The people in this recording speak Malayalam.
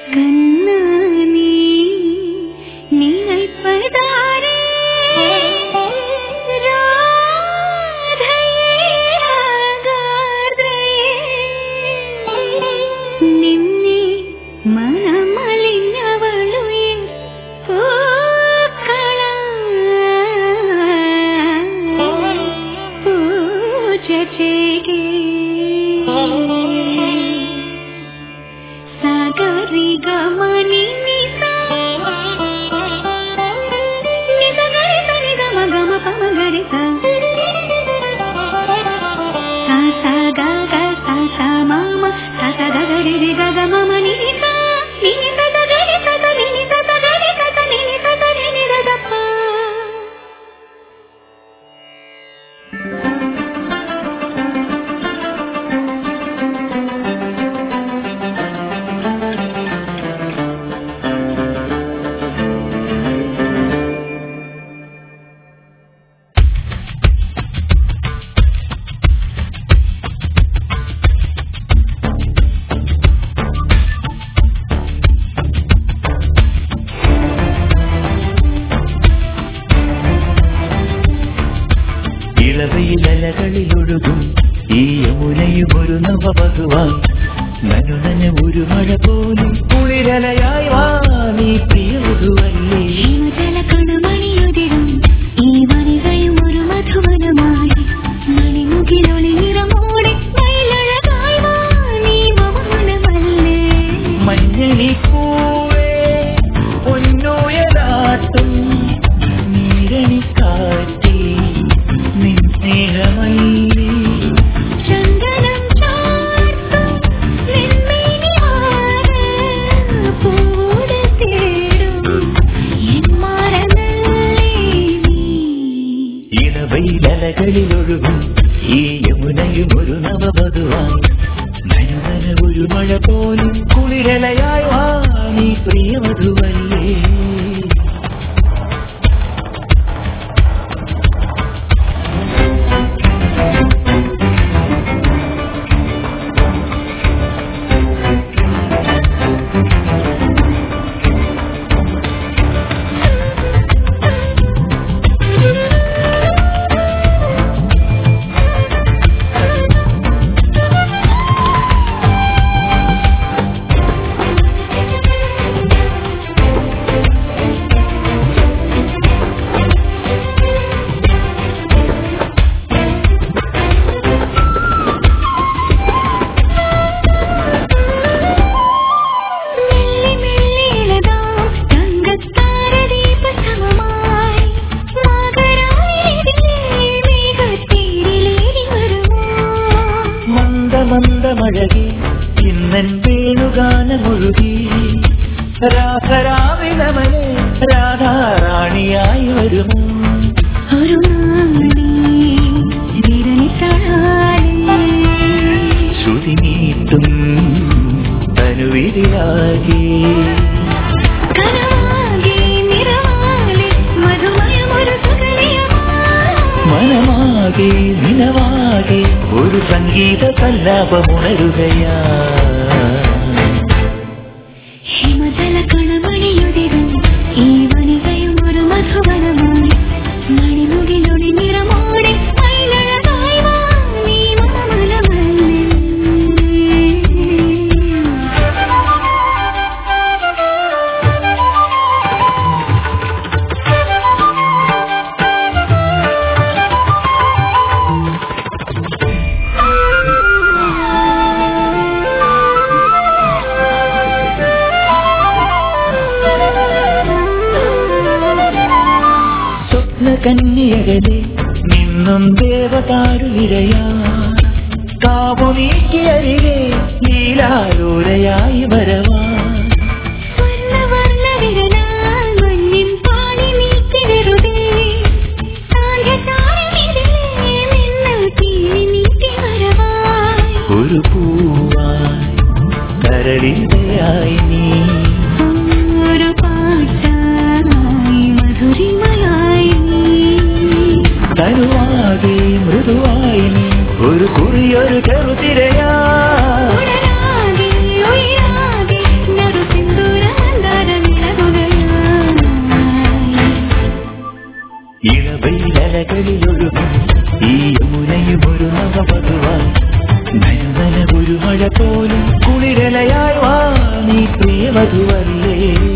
கண்ணானே நினைப்பதாரே ராதையே ராகாதையே നിന്നെ മനമലിഞ്ഞവളുയെ പൂക്കള പൂജ ചെയ്യേ സാഗരി ഗമനി നിസ നിസ ഗരി സനി ഗമ ഗമ പമ ഗരി സ sa sa ga ga sa sa ma ma sa sa ga ga ri ri ga ga ma ma ni ni sa ni ni sa sa ga ri sa sa ni ni sa sa ga ri sa sa ni ni sa sa ni ni da da pa ഇളവയിലലകളിലൊഴുകും ഈ യമുനയും ഒരു നവവധുവായി നനുനന ഒരു മഴ പോലും കുളിരലയായി വാ നീ പ്രിയവധുവല്ലേ ഹിമജല കണമണിയുതിരും ഈ വനികയും ഒരു മധുവനമായി മണിമുകിലൊളി നിറമോടെ മയിലഴകായി വാ നീ മമനമല്ലേ മഞ്ഞണി പൂവേ പൊന്നോയലാട്ടും നീരണിക്കാറ്റേ നിൻ സ്നേഹമല്ലേ ചന്ദനം ചാർത്തും നിന്മേനിവാറ് പൂട് തേടും എൻ മാറനല്ലേ നീ ഇളവയിലലകളിലൊഴുകും ഈ യമുനയും ഒരു നവവധുവായി നനുനന ഒരു മഴ പോലും കുളിരലയായി വാ നീ പ്രിയമധുവല്ലേ മെല്ലെ മെല്ലിലതാം തങ്കത്താരദീപസമമായി മകരായിരേ മേഘത്തേരിലേറി വരുമോ മന്ദ മന്ദ മഴകി ഇന്നൻ വേണുഗാനമൊഴുകി രാധരാവിലമനെ രാധാറാണിയായി വരുമോ ഒരു നാളീ വിരലിട്ടാളേ ശ്രുതി നീട്ടും തനുവിരിയാകി കനവാകെ നിറവാലെ മധുമയമൊരു സുഗലിയമായി മനമാകെ നിനവാകെ ഒരു സംഗീത സല്ലാപമുണരുകയാ ഹിമജല കണമണിയുതിരും ഈ വനികയും ഒരു മധുവനമായി മണിമുകിലൊളി നിറമോടെ മയിലഴകായി വാ നീ സ്വപ്ന കന്യകലെ നിന്നും ദേവതാരുവിരയാ കാവു നീക്കിയരികെ ലീലാലോലയായി വരവാ സ്വർണ്ണവർണ്ണ വിരലാൽ മഞ്ഞിൻ പാളി നീക്കി വെറുതെ സാന്ധ്യതാരമിതിലേ മിന്നൽ തീരി നീട്ടി വരവായി ഒരു പൂവായി കരളിതയായി നീ ഒരു പാട്ടായി മധുരിമയായി നീ തനുവാകെ മൃദുവായി നീ ഒരു കുറിയൊരു ചെറുതിരയാ ഉടലാകെ ഉയരാകെ നറുസിന്ദൂരമായി ഇളവയിലകളിലൊഴുകും ഈ യമുനയും ഒരു നവവധുവായി നയനന ഒരു മഴ പോലും കുളിരലയായി വാ നീ പ്രിയമധുവല്ലേ